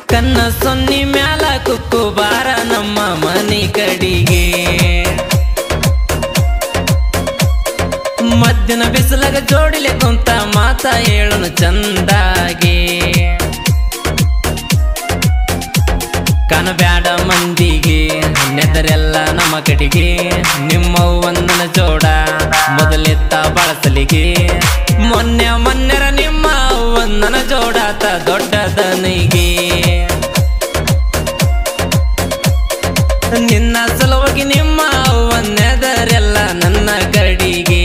ಕನ್ನ ಸೊನ್ನಿ ಮ್ಯಾಲ ಕುಕ್ಕು ಬಾರ ನಮ್ಮ ಮನಿ ಕಡಿಗೆ ಮಧ್ಯಾಹ್ನ ಬಿಸಿಲಾಗ ಜೋಡಿಲೆ ಕುಂತ ಮಾತ ಹೇಳನು ಚಂದಾಗೆ ಕನಬ್ಯಾಡ ಮಂದಿಗೆ ನೆದರೆಲ್ಲ ನಮ್ಮ ಕಡೆಗೆ ನಿಮ್ಮವ್ವನ ಜೋಡ ಮೊದಲೆತ್ತ ಬಳಸಲಿಗೆ ಮೊನ್ನೆ ಮೊನ್ನೆರ ನಿಮ್ಮ ಅವ್ವನ ಜೋಡಾತ ದೊಡ್ಡದನಿಗೆ ನಿನ್ನ ಸಲುವಾಗಿ ನಿಮ್ಮ ಅವ್ವನ್ನೆದರೆಲ್ಲ ನನ್ನ ಕಡಿಗೆ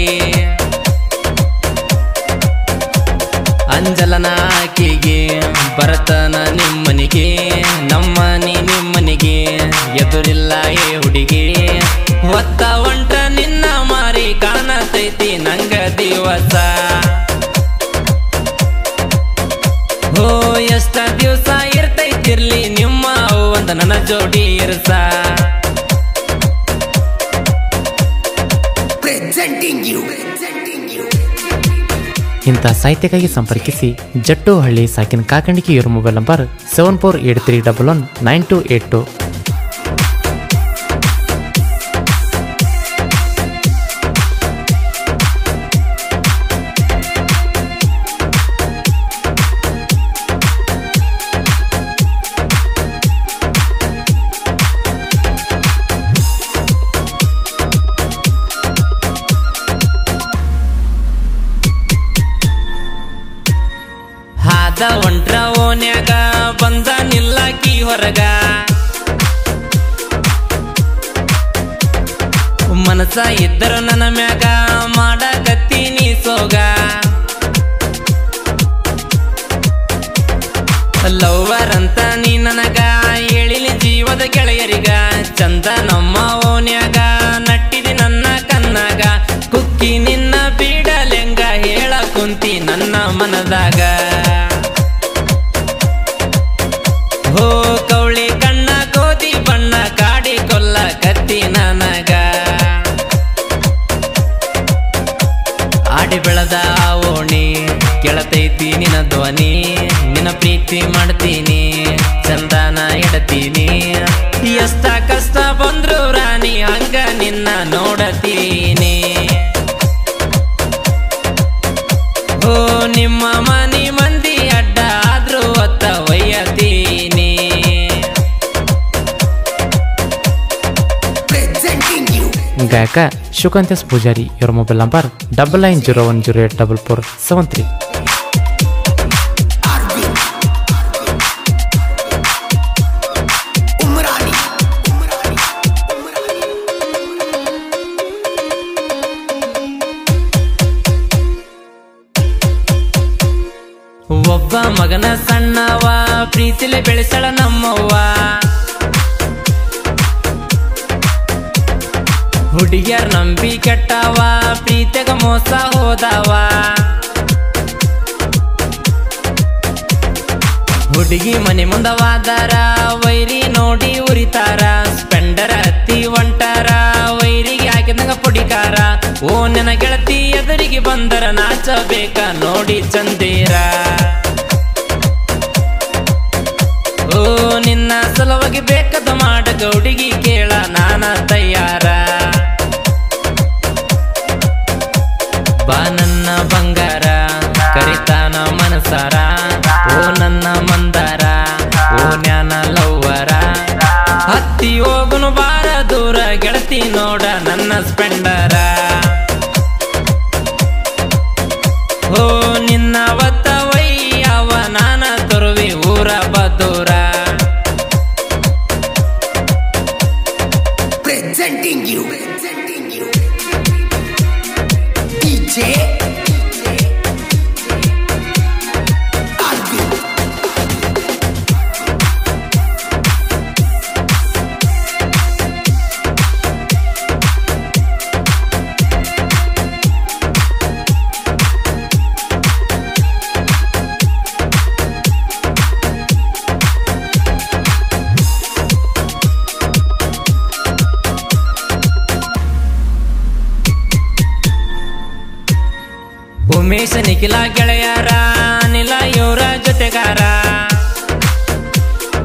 ಅಂಜಲನ ಆಕೆಗೆ ಭರತನ ನಿಮ್ಮನಿಗೆ ನಮ್ಮನಿ ನಿಮ್ಮನಿಗೆ ಎದುರಿಲ್ಲ ಏ ಹುಡುಗಿ ಒತ್ತ ಒಂಟ ನಿನ್ನ ಮಾರಿ ಕಾಣತೈತಿ ನಂಗ ದಿವಸ ಹೋ ಎಷ್ಟ ದಿವಸ ಇರ್ತೈತಿರ್ಲಿ ನಿಮ್ಮ ಒಂದ ನನ್ನ ಜೋಡಿ ಇರ್ಸ Presenting you. Presenting you. ಇಂಥ ಸಾಹಿತ್ಯಕ್ಕಾಗಿ ಸಂಪರ್ಕಿಸಿ ಜಟ್ಟು ಹಳ್ಳಿ ಸಾಕಿನ ಕಾಕಂಡಿಕೆ ಇವರ mobile number seven four eight three double one nine two eight two ಹಾದ ಒಂಟ್ರ ಓನ್ಯಾಗ ಬಂದ ನಿಲ್ಲಾಕಿ ಹೊರಗ ಮನಸ ಇದ್ದರು ನನ್ನ ಮ್ಯಾಗ ಮಾಡಕತ್ತೀನಿ ಸೋಗ ಲವ್ವರ್ ಅಂತ ನೀ ನನಗ ಹೇಳಿಲಿ ಜೀವದ ಗೆಳೆಯರಿಗ ಚಂದ ನಮ್ಮ ಓನ್ಯಾಗ ನಟ್ಟಿದಿ ನನ್ನ ಕನ್ನಾಗ ಕುಕ್ಕಿ ನಿನ್ನ ಬೀಡಲೆಂಗ ಹೇಳ ಕುಂತಿ ನನ್ನ ಮನದಾಗ ಹೋ ಕೌಳಿ ಕಣ್ಣ ಗೋಧಿ ಬಣ್ಣ ಕಾಡಿ ಕೊಲ್ಲ ಕತ್ತಿ ನನಗ ಆಡಿ ಬೆಳೆದ ಓಣಿ ಕೆಳತೈತಿ ನಿನ್ನ ಧ್ವನಿ ನಿನ್ನ ಪ್ರೀತಿ ಮಾಡ್ತೀನಿ ಚಂದನ ಇಡತೀನಿ ಎಷ್ಟ ಕಷ್ಟ ಬಂದ್ರು ರಾಣಿ ಹಂಗ ನಿನ್ನ ನೋಡತೀನಿ ಓ ನಿಮ್ಮ ಮನಿ ಮಂದಿ ಅಡ್ಡ ಆದ್ರೂ ಒತ್ತ ಒಯ್ಯತೀನಿ Presenting you. ಗಾಯಕ ಶಿವಕಾಂತೇಶ್ ಪೂಜಾರಿ ಇವರ mobile number double nine zero one zero eight double four seven three Arvind. Umrani. Umrani. Umrani. ಒಬ್ಬ ಮಗನ ಸಣ್ಣವ ಪ್ರೀತಿಲೆ ಬೆಳೆಸಳ ನಮ್ಮವ್ವ ಹುಡುಗಿಯರ್ ನಂಬಿ ಕೆಟ್ಟವ ಪ್ರೀತಿಗ ಮೋಸ ಹೋದವ ಹುಡುಗಿ ಮನೆ ಮುಂದವಾದಾರ ವೈರಿ ನೋಡಿ ಉರಿತಾರ ಸ್ಪೆಂಡರ ಹತ್ತಿ ಒಂಟಾರ ವೈರಿಗೆ ಹಾಕಿದಂಗ ಪುಡಿಕಾರ ಓ ನನ್ನ ಗೆಳತಿ ಎದುರಿಗೆ ಬಂದರ ನಾಚಬೇಕ ನೋಡಿ ಚಂದೀರ ಓ ನಿನ್ನ ಸಲುವಾಗಿ ಬೇಕದ ಮಾಡ ಗೌಡಿಗೆ ಕೇಳ ನಾನ ತಯಾರ ಬಾ ನನ್ನ ಬಂಗಾರ ಕರಿತಾನ ಮನಸಾರ ಓ ನನ್ನ ಮಂದಾರ ಓ ಜ್ಞಾನ ಲವ್ವರ ಹತ್ತಿ ಹೋಗುನು ಬಾರ ದೂರ ಗೆಳತಿ ನೋಡ ನನ್ನ ಸ್ಪೆಂಡರ ಓ ನಿನ್ನ ಒತ್ತ ವೈಯವ ನಾನ ತೊರುವಿ ಊರ ಬದೂರ Presenting you. Presenting you. DJ. Arvind. Umesh ನಿಖಿಲ ಗೆಳೆಯರ ಅನಿಲ ಇವರ ಜೊತೆಗಾರ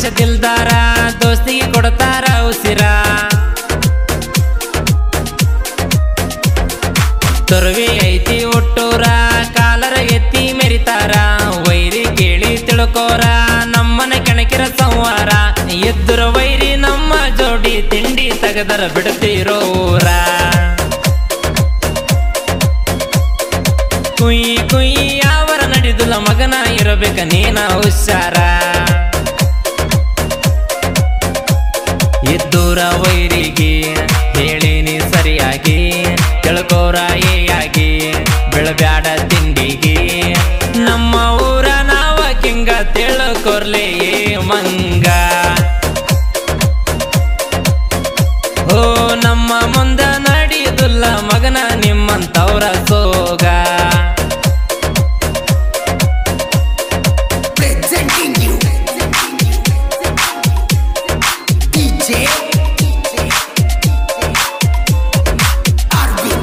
ದಿಲ್ದಾರ ದೋಸ್ತಿಗೆ ಕೊಡ್ತಾರ ಉಸಿರ ತೊರವಿ ಐತಿ ಒಟ್ಟೂರ ಕಾಲರ ಎತ್ತಿ ಮೆರಿತಾರ ವೈರಿ ಕೇಳಿ ತಿಳ್ಕೋರ ನಮ್ಮನ ಕೆಣಕಿರ ಸಂವಾರ ಎದ್ದುರ ವೈರಿ ನಮ್ಮ ಜೋಡಿ ತಿಂಡಿ ತೆಗದರ ಬಿಡ್ತಿರೋ ಊರ ಕುಯ್ ಕುಯ್ ಅವರ ನಡೆದುಲ ಮಗನ ಇರಬೇಕ ನೀನ ಹುಷಾರ ಇದ್ದೂರ ವೈರಿಗೆ ಹೇಳಿನಿ ಸರಿಯಾಗಿ ತಿಳ್ಕೋರ ಏಯಾಗಿ ಬೆಳಬ್ಯಾಡ ತಿಂಡಿಗೆ ನಮ್ಮ ಊರ ನಾವ ಕಿಂಗ ತಿಳ್ಕೊರ್ಲೆ ಏ ಮಂಗ ಓ ನಮ್ಮ ಮುಂದ ನಡೆಯುದಿಲ್ಲ ಮಗನ ನಿಮ್ಮಂತವ್ರ ಸೋಗ Presenting you. DJ Arvind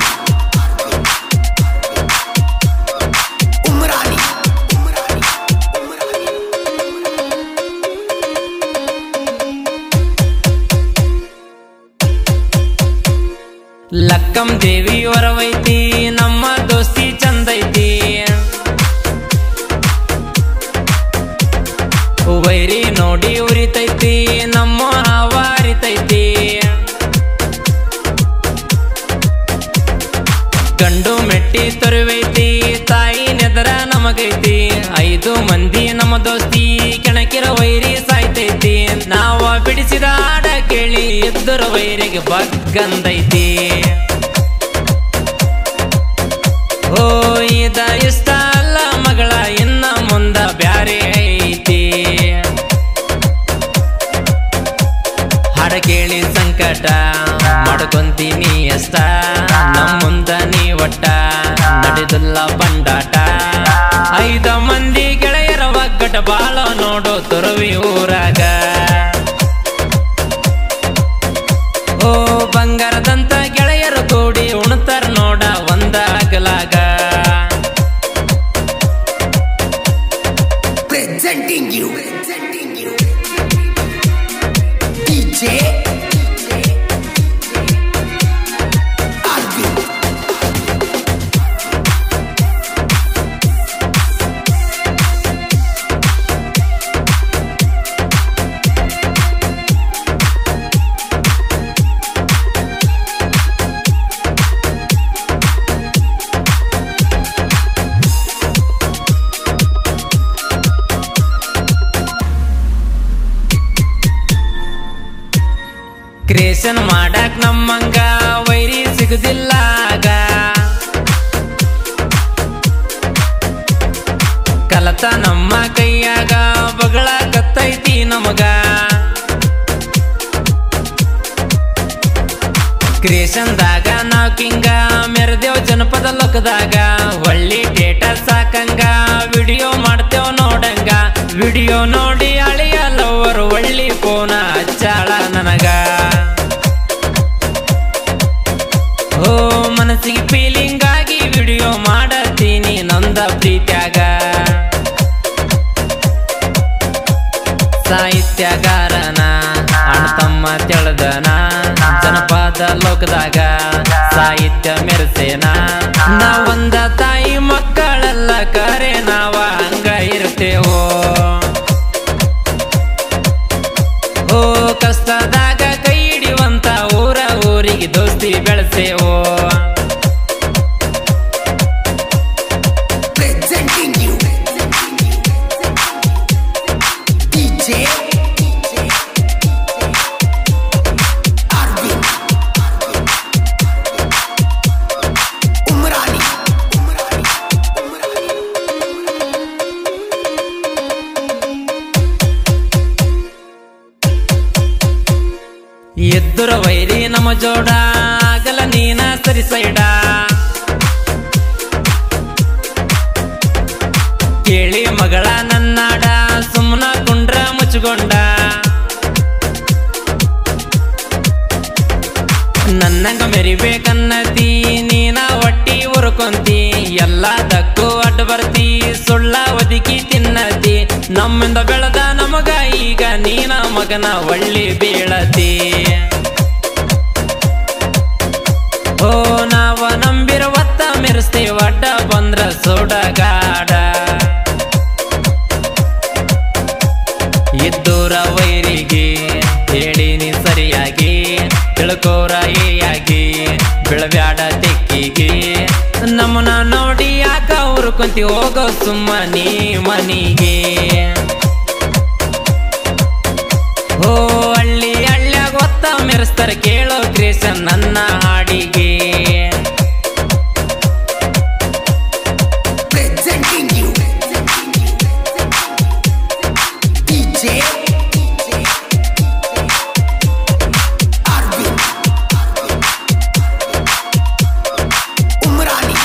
Umrani Umrani Umrani ಲಕ್ಕಂ ದೇವಿ ಹೊರವೈತಿ ನಮ್ಮ ದೋಸ್ತಿ ಚಂದೈತಿ ವೈರಿ ನೋಡಿ ಉರಿತೈತಿ ನಮ್ಮ ಹಾವ ಹರಿತೈತಿ ಗಂಡು ಮೆಟ್ಟಿ ತೊರುವೈತಿ ತಾಯಿ ನೆದರ ನಮಗೈತಿ ಐದು ಮಂದಿ ನಮ್ಮ ದೋಸ್ತಿ ಕೆಣಕಿರ ವೈರಿ ಸಾಯ್ತೈತಿ ನಾವ ಬಿಡಿಸಿದ ಆಡ ಕೇಳಿ ಎದ್ದುರ ವೈರಿಗೆ ಬಗ್ಗಂದೈತಿ ಓ ಇದ ಇಷ್ಟ ಅಲ್ಲ ಮಗಳ ಇನ್ನ ಮುಂದ ಬ್ಯಾರೆ ಐತಿ ಹಾಡ ಕೇಳಿ ಸಂಕಟ ಮಾಡ್ಕೊಂತೀನಿ ಅಷ್ಟ ನಮ್ಮ ಮುಂದ ನೀ ಒಟ್ಟ ನಡೆದಿಲ್ಲ ಬಂಡಾಟ ಐದ ಮಂದಿ ಗೆಳೆಯರ ಒಗ್ಗಟ ಬಾಳ ನೋಡು ತುರುವಿ ಊರಾಗ ಓ ಬಂಗಾರದಂತ ಗೆಳೆಯರು ಕೂಡಿ ಉಣ್ತಾರ ನೋಡ ಒಂದ ಅಗಲಾಗ Presenting you. Presenting you. DJ Arvind creation ಮಾಡಾಕ್ ನಮ್ಮಂಗ ವೈರಿ ಸಿಗುದಿಲ್ಲ ಆಗ ಕಲತ ನಮ್ಮ ಕೈಯಾಗ ಬಗಳ ಕತ್ತೈತಿ ನಮಗ ಕ್ರಿಯೇಷನ್ದಾಗ ನಾವ್ ಕಿಂಗ ಮೆರೆದೇವ್ ಜನಪದ ಲೋಕದಾಗ ಒಳ್ಳಿ ಡೇಟಾ ಸಾಕಂಗ ವಿಡಿಯೋ ಮಾಡ್ತೇವ್ ನೋಡಂಗ ವಿಡಿಯೋ ನೋಡಿ ಅಳಿಯ ಲವರ್ ಒಳ್ಳಿ ಫೋನ ಹಚ್ಚಾಳ ನನಗ ಓ ಮನಸ್ಸಿಗೆ ಫೀಲಿಂಗ್ ಆಗಿ ವಿಡಿಯೋ ಮಾಡತೀನಿ ನಂದ ಪ್ರೀತ್ಯಾಗ ಸಾಹಿತ್ಯಗಾರನ ಅಣ್ಣ ತಮ್ಮ ತೆಳದನ ಜನಪದ ಲೋಕದಾಗ ಸಾಹಿತ್ಯ ಮೆರೆಸೇನ ನಾವೊಂದ ತಾಯಿ ಮಕ್ಕಳೆಲ್ಲ ಕರೆ ನಾವ ಹಂಗ ಇರ್ತೇವೋ ಓ ಕಷ್ಟದಾಗ ಕೈ ಹಿಡಿಯುವಂತ ಊರ ಊರಿಗೆ ದೋಸ್ತಿ ಬೆಳೆಸೇವೋ Presenting you. DJ Arvind Umrani Umrani Umrani ಎದ್ದುರ ವೈರಿ ನಮ್ಮ ಜೋಡ ಆಗಲ ನೀನ ಸರಿ ಸೈಡ ಕೇಳಿ ಮಗಳ ನನ್ನಾಡ ಸುಮ್ಮನ ಕುಂಡ್ರ ಮುಚ್ಚುಗೊಂಡ ನನ್ನಂಗ ಮೆರಿಬೇಕನ್ನತಿ ನೀನ ಒಟ್ಟಿ ಉರ್ಕೊಂತಿ ಎಲ್ಲದಕ್ಕೂ ಅಡ್ಡ ಬರ್ತಿ ಸುಳ್ಳ ಒದಕಿ ತಿನ್ನತಿ ನಮ್ಮಿಂದ ಬೆಳೆದ ನಮಗ ಈಗ ನೀನ ಮಗನ ಒಳ್ಳಿ ಬೀಳತಿ ಓ ನಾವ ನಂಬಿರುವತ್ತ ಮೆರೆಸ್ತೀವಿ ಅಡ್ಡ ಬಂದ್ರ ಸೋಡಗಾಡ ಇದ್ದೂರ ವೈರಿಗೆ ಹೇಳಿನಿ ಸರಿಯಾಗಿ ತಿಳ್ಕೋರ ಏಯಾಗಿ ಬೆಳಬ್ಯಾಡ ತೆಕ್ಕಿಗೆ ನಮ್ಮನ್ನ ನೋಡಿ ಯಾಕ ಅವ್ರು ಕುಂತಿ ಹೋಗೋ ಸುಮ್ಮನಿ ಮನಿಗೆ ಓ ಹಳ್ಳಿ ಹಳ್ಳ್ಯಾಗ ಒತ್ತ ಮೆರೆಸ್ತಾರ ಕೇಳೋ ಕ್ರೇಷನ್ ನನ್ನ ಹಾಡಿಗೆ Presenting you. DJ. Arvind. Umrani.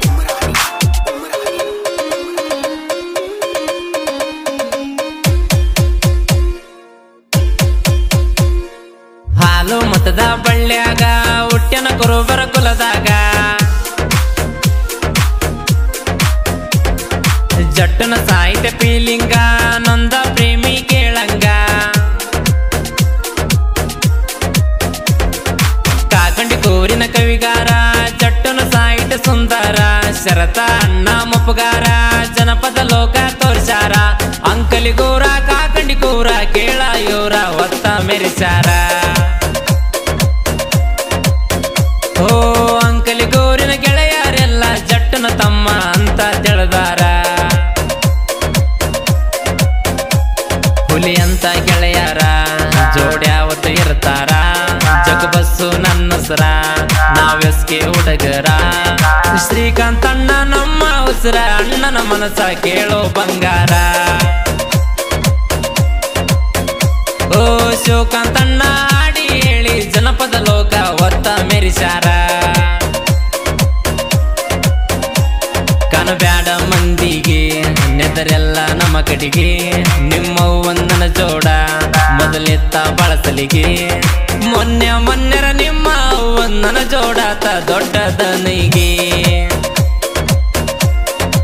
ಹಾಲು ಮತದ ಬಳ್ಳ್ಯಾಗ ಹುಟ್ಟ್ಯನ ಕುರುಬರ ಕುಲದಾಗ ಜಟ್ಟನ ಸಾಹಿತ್ಯ ಪೀಲಿಂಗ ನೊಂದ ಪ್ರೇಮಿ ಕೇಳಂಗ ಕಾಕಂಡಿ ಕೋರಿನ ಕವಿಗಾರ ಜಟ್ಟನ ಸಾಹಿತ್ಯ ಸುಂದರ ಶರತ ಅಣ್ಣ ಮುಪ್ಪಗಾರ ಜನಪದ ಲೋಕ ತೋರ್ಸಾರ ಅಂಕಲಿ ಗೋರ ಕಾಕಂಡಿ ಕೂರ ಕೇಳ ಯೋರ ಒತ್ತ ಮೆರಿಸಾರ ಓ ಅಂಕಲಿ ಗೋರಿನ ಗೆಳೆಯರೆಲ್ಲ ಜಟ್ಟನ ತಮ್ಮ ಅಂತ ತಿಳಿದಾರ ಹುಲಿ ಅಂತ ಗೆಳೆಯರ ಜೋಡ್ಯಾವತ್ತು ಇರ್ತಾರ ಜಗ ಬಸ್ಸು ನನ್ನ ಸರ ನಾವೆಸ್ಗೆ ಹುಡುಗರ ಶ್ರೀಕಾಂತ್ ಅಣ್ಣ ನಮ್ಮ ಉಸಿರ ಅಣ್ಣನ ಮನಸ ಕೇಳೋ ಬಂಗಾರ ಓ ಶಿವಕಾಂತ್ ಅಣ್ಣ ಆಡಿ ಹೇಳಿ ಜನಪದ ಲೋಕ ಒತ್ತ ಮೆರಿಸಾರ ಕನಬ್ಯಾಡ ಮಂದಿಗೆ ನೆದರೆಲ್ಲ ನಮ್ಮ ಕಡೆಗೆ ನಿಮ್ಮ ಒಂದನ ಜೋಡ ಮೊದಲೆತ್ತ ಬಳಸಲಿಗೆ ಮೊನ್ನೆ ಮೊನ್ನೆರ ನಿಮ್ಮ ಒಂದನ ಜೋಡಾತ ದೊಡ್ಡದನಿಗೆ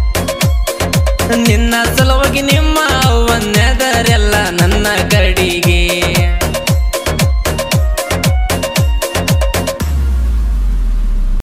ನಿನ್ನ ಸಲುವಾಗಿ ನಿಮ್ಮ ಒಂದೆದರೆಲ್ಲ ನನ್ನ ಕರಡಿಗೆ